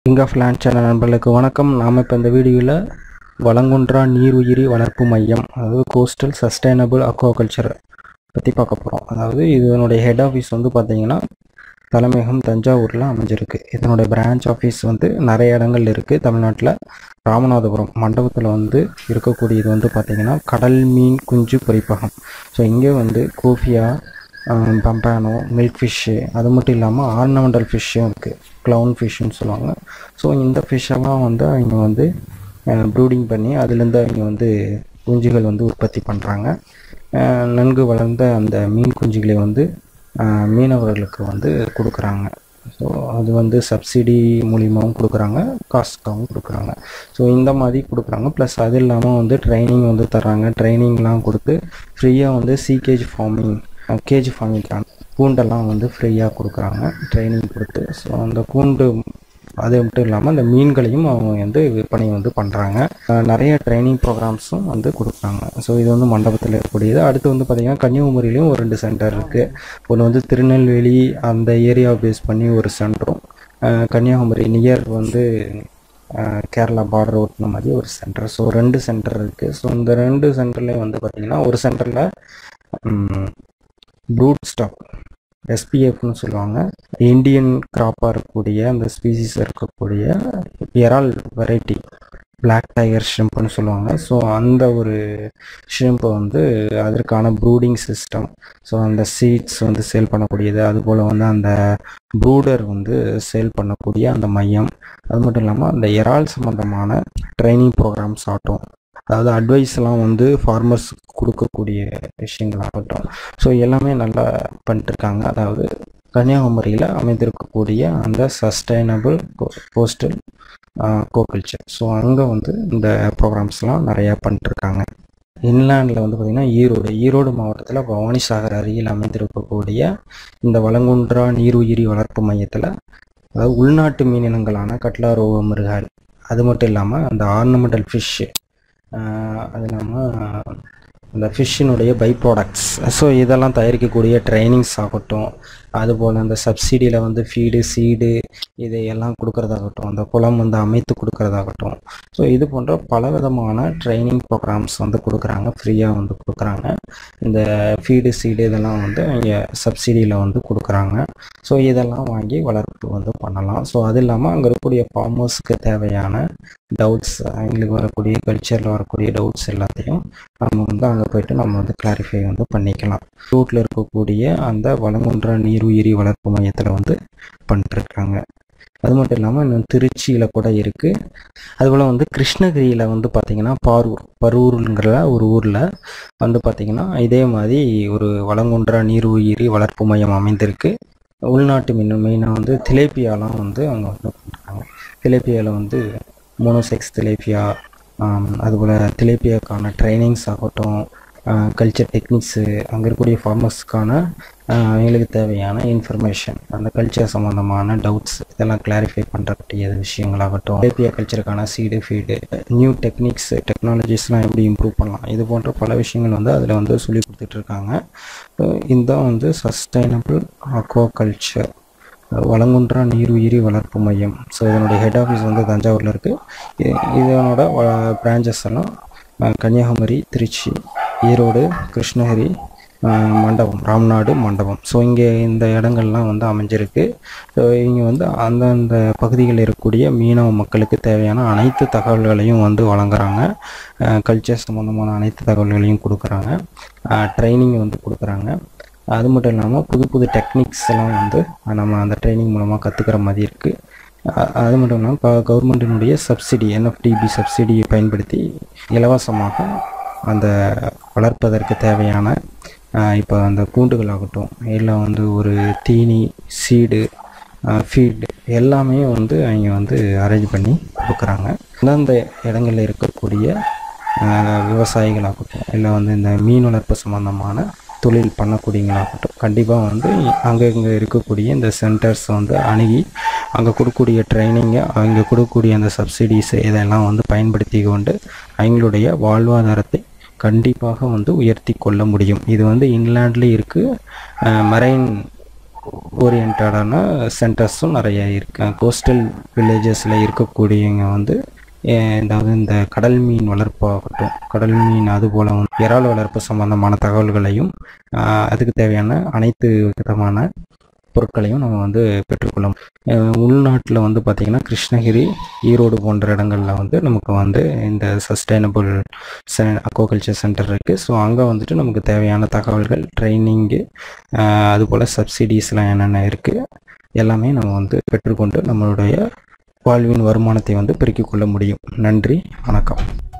king of land channel நண்பர்களுக்கு வணக்கம் நாம் இப்போ இந்த வீடியோவில் வளங்குன்றா நீருயிரி வளர்ப்பு மையம் அதாவது கோஸ்டல் சஸ்டைனபிள் அக்வாகல்ச்சர் பற்றி பார்க்க போகிறோம் அதாவது இதனுடைய ஹெட் ஆஃபீஸ் வந்து பார்த்திங்கன்னா தலைமையகம் தஞ்சாவூரில் அமைஞ்சிருக்கு இதனுடைய பிரான்ச் ஆஃபீஸ் வந்து நிறைய இடங்கள் இருக்குது தமிழ்நாட்டில் ராமநாதபுரம் மண்டபத்தில் வந்து இருக்கக்கூடியது வந்து பார்த்திங்கன்னா கடல் மீன் குஞ்சு பொரிப்பகம் ஸோ இங்கே வந்து கோஃபியா பம்பானோ மில்க் ஃபிஷ்ஷு அது மட்டும் இல்லாமல் ஆர்னமெண்டல் ஃபிஷ்ஷும் இருக்குது க்ளவுன் ஃபிஷ்ஷுன்னு சொல்லுவாங்க ஸோ இந்த ஃபிஷ்ஷெல்லாம் வந்து அவங்க வந்து ப்ரூடிங் பண்ணி அதுலேருந்து அவங்க வந்து குஞ்சுகள் வந்து உற்பத்தி பண்ணுறாங்க நன்கு வளர்ந்த அந்த மீன் குஞ்சுகளை வந்து அஹ், மீனவர்களுக்கு வந்து கொடுக்குறாங்க ஸோ அது வந்து சப்சிடி மூலியமாகவும் கொடுக்குறாங்க காஸ்ட்காகவும் கொடுக்குறாங்க ஸோ இந்த மாதிரி கொடுக்குறாங்க ப்ளஸ் அது இல்லாமல் வந்து ட்ரைனிங் வந்து தர்றாங்க ட்ரைனிங்லாம் கொடுத்து ஃப்ரீயாக வந்து சீகேஜ் ஃபார்மிங் கேஜ் ஃபார்மிங்கான கூண்டெல்லாம் வந்து ஃப்ரீயாக கொடுக்குறாங்க ட்ரைனிங் கொடுத்து ஸோ அந்த கூண்டு அது மட்டும் இல்லாமல் அந்த மீன்களையும் அவங்க வந்து விற்பனை வந்து பண்ணுறாங்க நிறைய ட்ரைனிங் ப்ரோக்ராம்ஸும் வந்து கொடுக்குறாங்க ஸோ இது வந்து மண்டபத்தில் இருக்கக்கூடியது அடுத்து வந்து பார்த்திங்கன்னா கன்னியாகுமரியிலையும் ஒரு ரெண்டு சென்டர் இருக்குது ஒன்று வந்து திருநெல்வேலி அந்த ஏரியாவை பேஸ் பண்ணி ஒரு சென்டரும் அஹ் கன்னியாகுமரி நியர் வந்து அஹ் கேரளா பார்டர் ஓட்டின மாதிரி ஒரு சென்டர் ஸோ ரெண்டு சென்டர் இருக்குது ஸோ இந்த ரெண்டு சென்டர்லேயும் வந்து பார்த்திங்கன்னா ஒரு சென்டரில் ப்ரூட் ஸ்டாக் எஸ்பிஎஃப்னு சொல்லுவாங்க இந்தியன் கிராப்பாக இருக்கக்கூடிய அந்த ஸ்பீசிஸ் இருக்கக்கூடிய இறால் வெரைட்டி Black டைகர் ஷ்ரிம்ப்னு சொல்லுவாங்க ஸோ அந்த ஒரு ஷ்ரிம்பை வந்து அதற்கான ப்ரூடிங் சிஸ்டம் ஸோ அந்த சீட்ஸ் வந்து சேல் பண்ணக்கூடியது அதுபோல் வந்து அந்த ப்ரூடர் வந்து சேல் பண்ணக்கூடிய அந்த மையம் அது மட்டும் இல்லாமல் அந்த இறால் சம்மந்தமான ட்ரைனிங் ப்ரோக்ராம்ஸ் ஆகட்டும் அதாவது அட்வைஸ்லாம் வந்து ஃபார்மர்ஸ் கொடுக்கக்கூடிய விஷயங்களாகட்டும் ஸோ எல்லாமே நல்லா பண்ணிட்டுருக்காங்க அதாவது கன்னியாகுமரியில் அமைந்திருக்கக்கூடிய அந்த சஸ்டைனபிள் கோஸ்டல் கோகல்ச்சர் ஸோ அங்கே வந்து இந்த ப்ரோக்ராம்ஸ்லாம் நிறையா பண்ணிட்டுருக்காங்க இன்லேண்டில் வந்து பார்த்திங்கன்னா ஈரோடு ஈரோடு மாவட்டத்தில் பவானி சாகர் அருகில் அமைந்திருக்கக்கூடிய இந்த வளங்குன்றா நீருயிரி வளர்ப்பு மையத்தில் அதாவது உள்நாட்டு மீனினங்களான கட்லாரோவ மிருகால் அது மட்டும் இல்லாமல் அந்த ஆர்னமெண்டல் ஃபிஷ்ஷு அது இல்லாமல் இந்த ஃபிஷ்ஷினுடைய பை ப்ராடக்ட்ஸ் ஸோ இதெல்லாம் தயாரிக்கக்கூடிய ட்ரைனிங்ஸ் ஆகட்டும் அதுபோல் அந்த சப்சிடியில் வந்து ஃபீடு சீடு இதையெல்லாம் கொடுக்குறதாகட்டும் அந்த குளம் வந்து அமைத்து கொடுக்குறதாகட்டும் ஸோ இது போன்ற பலவிதமான ட்ரைனிங் ப்ரோக்ராம்ஸ் வந்து கொடுக்குறாங்க ஃப்ரீயாக வந்து கொடுக்குறாங்க இந்த ஃபீடு சீடு இதெல்லாம் வந்து இங்கே சப்சிடியில் வந்து கொடுக்குறாங்க ஸோ இதெல்லாம் வாங்கி வளர்ப்பு வந்து பண்ணலாம் ஸோ அது இல்லாமல் அங்கே இருக்கக்கூடிய ஃபார்மர்ஸ்க்கு தேவையான டவுட்ஸ் எங்களுக்கு வரக்கூடிய கல்ச்சரில் வரக்கூடிய டவுட்ஸ் எல்லாத்தையும் நம்ம வந்து அங்கே போயிட்டு நம்ம வந்து கிளாரிஃபை வந்து பண்ணிக்கலாம் ரூட்டில் இருக்கக்கூடிய அந்த வளங்குன்ற நீருயிரி வளர்ப்பு மையத்தில் வந்து பண்ணிட்டுருக்காங்க அது மட்டும் இல்லாமல் இன்னும் திருச்சியில் கூட இருக்குது அதுபோல் வந்து கிருஷ்ணகிரியில் வந்து பார்த்திங்கன்னா பாரூர் பரூருங்கிற ஒரு ஊரில் வந்து பார்த்திங்கன்னா இதே மாதிரி ஒரு வளங்குன்றா நீருயிரி வளர்ப்பு மையம் அமைந்திருக்கு உள்நாட்டு மீன் மெயினாக வந்து திலேப்பியாலாம் வந்து அவங்க வந்து பண்ணுறாங்க திலேப்பியாவில் வந்து மோனோசெக்ஸ் திலேப்பியா அதுபோல் திலேப்பியாக்கான ட்ரைனிங்ஸ் ஆகட்டும் கல்ச்சர் டெக்னிக்ஸு அங்கே இருக்கக்கூடிய ஃபார்மர்ஸ்க்கான அவங்களுக்கு தேவையான இன்ஃபர்மேஷன் அந்த கல்ச்சர் சம்மந்தமான டவுட்ஸ் இதெல்லாம் கிளாரிஃபை பண்ணுறக்கூடிய விஷயங்களாகட்டும் ஏபியா கல்ச்சருக்கான சீடு ஃபீடு நியூ டெக்னிக்ஸ் டெக்னாலஜிஸ்லாம் எப்படி இம்ப்ரூவ் பண்ணலாம் இது போன்ற பல விஷயங்கள் வந்து அதில் வந்து சொல்லி கொடுத்துட்ருக்காங்க இந்த வந்து சஸ்டைனபிள் அக்வா கல்ச்சர் வளங்குன்றா நீருயிரி வளர்ப்பு மையம் ஸோ இதனுடைய ஹெட் ஆஃபீஸ் வந்து தஞ்சாவூரில் இருக்குது இதனோட பிரான்ச்சஸ் எல்லாம் கன்னியாகுமரி திருச்சி ஈரோடு கிருஷ்ணகிரி மண்டபம் ராம்நாடு மண்டபம் ஸோ இங்கே இந்த இடங்கள்லாம் வந்து அமைஞ்சிருக்கு ஸோ இங்கே வந்து அந்தந்த பகுதிகளில் இருக்கக்கூடிய மீனவ மக்களுக்கு தேவையான அனைத்து தகவல்களையும் வந்து வழங்குறாங்க கல்ச்சர் சம்மந்தமான அனைத்து தகவல்களையும் கொடுக்குறாங்க ட்ரைனிங் வந்து கொடுக்குறாங்க அது மட்டும் இல்லாமல் புது புது டெக்னிக்ஸ் எல்லாம் வந்து நம்ம அந்த ட்ரைனிங் மூலமாக கற்றுக்கிற மாதிரி இருக்குது அது மட்டும் இல்லாமல் கவர்மெண்ட்டினுடைய சப்சிடி என்எஃப்டிபி சப்சிடியை பயன்படுத்தி இலவசமாக அந்த வளர்ப்பதற்கு தேவையான இப்போ அந்த கூண்டுகள் ஆகட்டும் இல்லை வந்து ஒரு தீனி சீடு ஃபீடு எல்லாமே வந்து அவங்க வந்து அரேஞ்ச் பண்ணி கொடுக்குறாங்க அந்தந்த இடங்களில் இருக்கக்கூடிய விவசாயிகளாகட்டும் இல்லை வந்து இந்த மீன் வளர்ப்பு சம்மந்தமான தொழில் பண்ணக்கூடியவங்களாகட்டும் கண்டிப்பாக வந்து அங்கே இங்கே இருக்கக்கூடிய இந்த சென்டர்ஸ் வந்து அணுகி அங்கே கொடுக்கக்கூடிய ட்ரைனிங்கை அவங்க கொடுக்கக்கூடிய அந்த சப்சிடிஸ் இதெல்லாம் வந்து பயன்படுத்தி கொண்டு அவங்களுடைய வாழ்வாதாரத்தை கண்டிப்பாக வந்து உயர்த்தி கொள்ள முடியும் இது வந்து இங்கிலாண்ட்லேயும் இருக்குது மரைன் ஓரியன்டான சென்டர்ஸும் நிறைய இருக்கு கோஸ்டல் வில்லேஜஸில் இருக்கக்கூடியவங்க வந்து அஹ் அதாவது இந்த கடல் மீன் வளர்ப்பாகட்டும் கடல் மீன் அதுபோல் வந்து இறால் வளர்ப்பு சம்பந்தமான தகவல்களையும் அஹ் அதுக்கு தேவையான அனைத்து விதமான பொருட்களையும் நம்ம வந்து பெற்றுக்கொள்ளலாம் உள்நாட்டில் வந்து பார்த்திங்கன்னா கிருஷ்ணகிரி ஈரோடு போன்ற இடங்களில் வந்து நமக்கு வந்து இந்த சஸ்டைனபிள் அக்வாகல்ச்சர் சென்டர் இருக்குது ஸோ அங்கே வந்துட்டு நமக்கு தேவையான தகவல்கள் ட்ரைனிங்கு அதுபோல் சப்சிடிஸ்லாம் என்னென்ன இருக்குது எல்லாமே நம்ம வந்து பெற்றுக்கொண்டு நம்மளுடைய வாழ்வின் வருமானத்தை வந்து பெருக்கிக் கொள்ள முடியும் நன்றி வணக்கம்